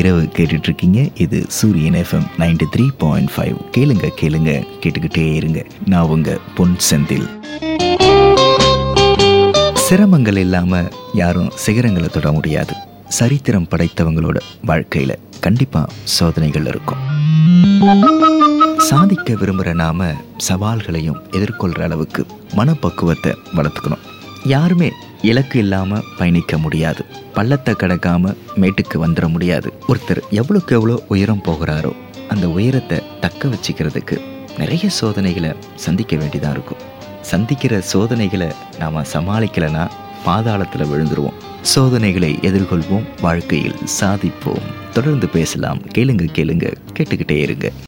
இரவு கேட்டுட்டு இருக்கீங்க இது Suryan FM ninety three point five கேளுங்க கேளுங்க கேட்டுக்கிட்டே இருங்க நான் உங்க பொன் செந்தில் சிரமங்கள் இல்லாம யாரும் சிகரங்களை தொட முடியாது சரித்திரம் படைத்தவங்களோட வாழ்க்கையில கண்டிப்பா சோதனைகள் இருக்கும் சாதிக்க விரும்புகிற நாம சவால்களையும் எதிர்கொள்கிற அளவுக்கு மனப்பக்குவத்தை வளர்த்துக்கணும் யாருமே இலக்கு இல்லாமல் பயணிக்க முடியாது பள்ளத்தை கடக்காம மேட்டுக்கு வந்துட முடியாது ஒருத்தர் எவ்வளோக்கு எவ்வளோ உயரம் போகிறாரோ அந்த உயரத்தை தக்க வச்சுக்கிறதுக்கு நிறைய சோதனைகளை சந்திக்க வேண்டியதாக இருக்கும் சந்திக்கிற சோதனைகளை நாம் சமாளிக்கலைன்னா பாதாளத்தில் விழுந்துருவோம் சோதனைகளை எதிர்கொள்வோம் வாழ்க்கையில் சாதிப்போம் தொடர்ந்து பேசலாம் கேளுங்க கேளுங்க கேட்டுக்கிட்டே இருங்க